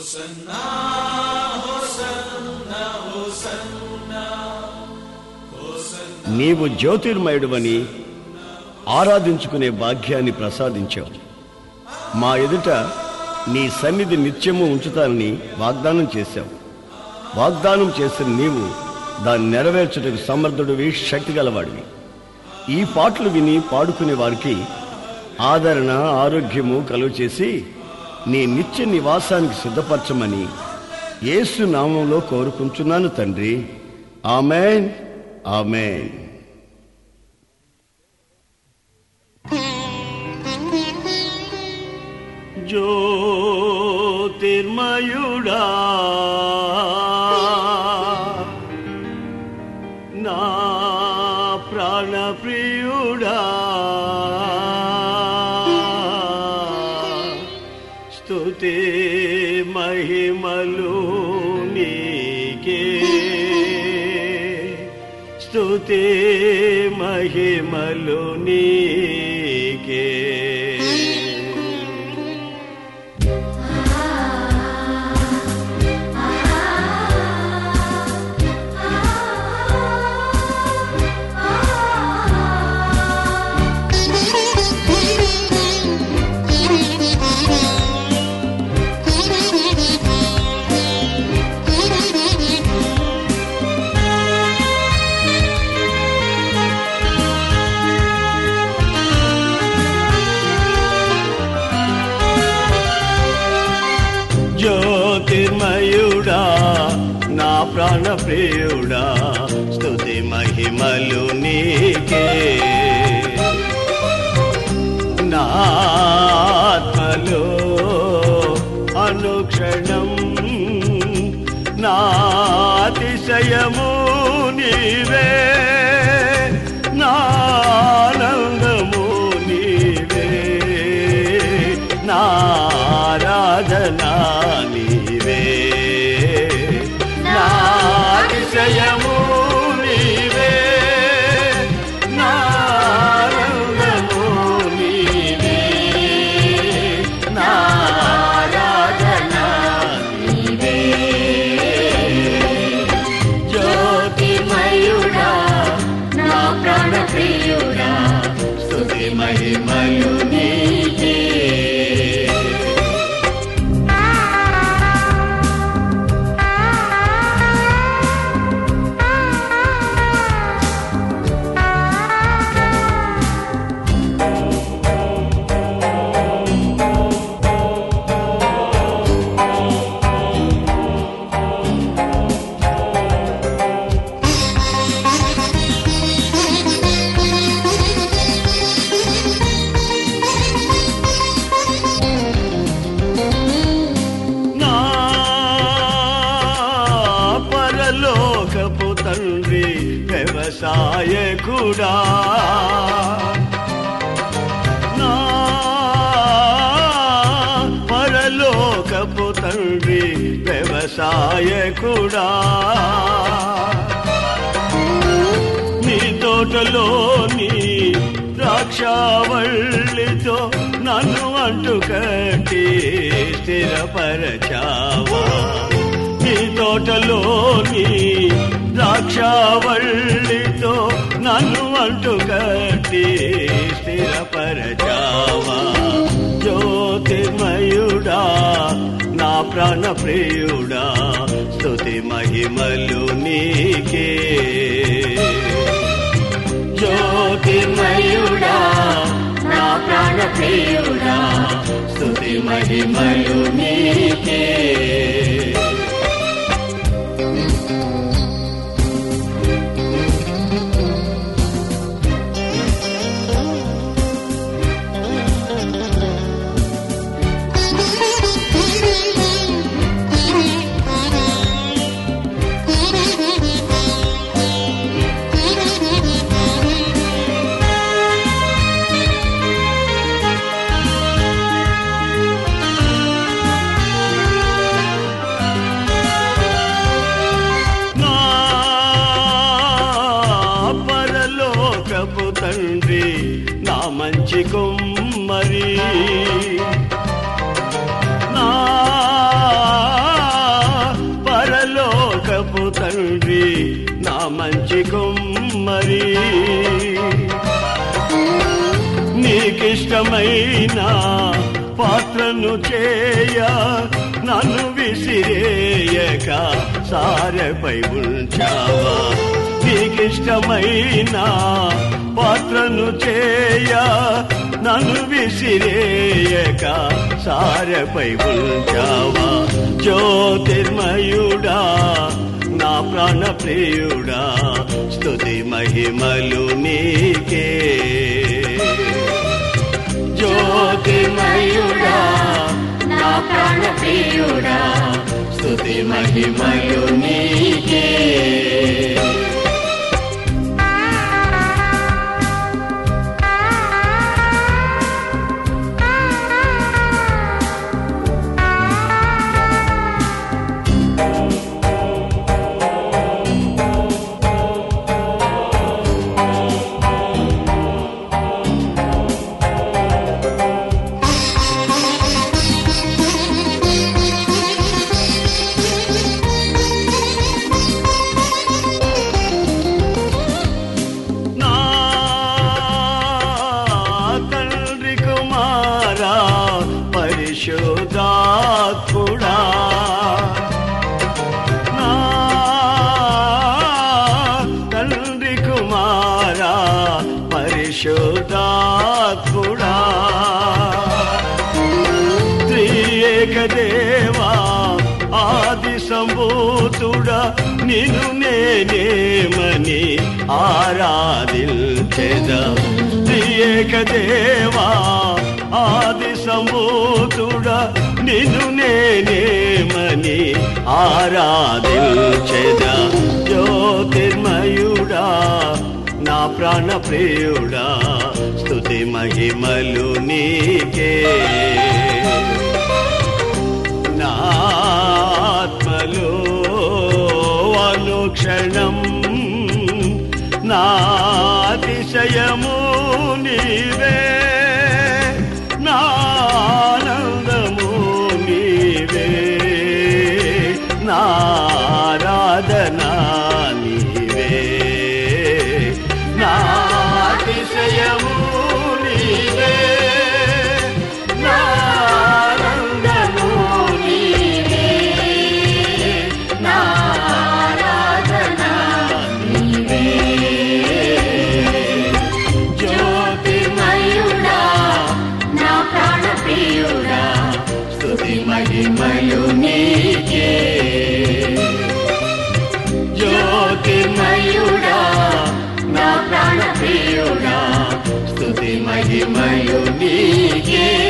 నీవు జ్యోతిర్మయుడువని ఆరాధించుకునే భాగ్యాన్ని ప్రసాదించావు మా ఎదుట నీ సన్నిధి నిత్యము ఉంచుతానని వాగ్దానం చేశావు వాగ్దానం చేసిన నీవు దాన్ని నెరవేర్చుటకు సమర్థుడివి శక్తి గలవాడివి ఈ పాటలు విని పాడుకునే వారికి ఆదరణ ఆరోగ్యము కలుగు చేసి నీ నిత్య నివాసానికి సిద్ధపరచమని యేసు నామంలో కోరుకుంటున్నాను తండ్రి ఆమెన్ ఆమెన్ జ్యోతిర్మయుడా నా ప్రాణ ప్రియుడా స్తుతి మహిమలు నీకే స్తుతి మహిమలు నీకే జ్యోతిర్మయుడా నా ప్రాణ ప్రియుడా స్తుతి మహిమలు నీకే నా ఆత్మలో అనుక్షణం నా అతిశయము నీవే నా ఆనందము నీవే నా ఆరాధనా నీవే నా అతిశయము నీవే నా ఆనందము నీవే నా ఆరాధనా నీవే జ్యోతిర్మయుడా నా ప్రాణ ప్రియుడా స్తుతి మహిమలు నీకే నా పరలోకపు తండ్రి వ్యవసాయకుడా నా పరలోకపు తండ్రి వ్యవసాయకుడా నీ తోటలోని ద్రాక్షావళ్ళితో నన్ను అంటు కట్టి స్థిరపరచావా నీ తోటలోని ద్రాక్షావళ్ళితో నన్ను అంటు కట్టి స్థిరపరచావా జ్యోతిర్మయుడా నా ప్రాణ ప్రియుడా స్తుతి మహిమలు నీకే జ్యోతిర్మయుడా నా ప్రాణ ప్రియుడా స్తుతి మహిమలు నీకే నా పరలోకపు తండ్రి నా మంచి కుమ్మరి నా నీకిష్టమైన పాత్రను చేయ నన్ను విసిరేయక సారెపై ఉంచావా నీకిష్టమైన పాత్రను చేయ నన్ను విసిరేయక సారెపై ఉంచావా జ్యోతిర్మయుడా నా ప్రాణ ప్రియుడా స్తుతి మహిమలు నీకే జ్యోతిర్మయుడా నా ప్రాణ ప్రియుడా స్తుతి మహిమలు నీకే నా తండ్రి కుమారా పరిశోధాత్ముడా నా తండ్రి కుమారా పరిశోధాత్ముడా త్రియేక దేవా ఆది సంభూతుడా నిన్ను నేనేమని ఆరాధించెద త్రియేక దేవా ఆది సంభూతుడా నిన్ను నేనేమని ఆరాధించెద జ్యోతిర్మయుడా నా ప్రాణ ప్రియుడా స్తుతి మహిమలు నీకే నా ఆత్మలో అనుక్షణం నా అతిశయము నీవే నా ఆనందము నీవే నా ఆరాధన నీవే నా అతిశయము నీవే నా ఆనందము నీవే నా ఆరాధన నీవే జ్యోతిర్మయుడా నా ప్రాణ ప్రియుడా స్తుతి మహిమలు నీకే జ్యోతిర్మయుడా నా ప్రాణ ప్రియుడా స్తుతి మహిమలు నీకే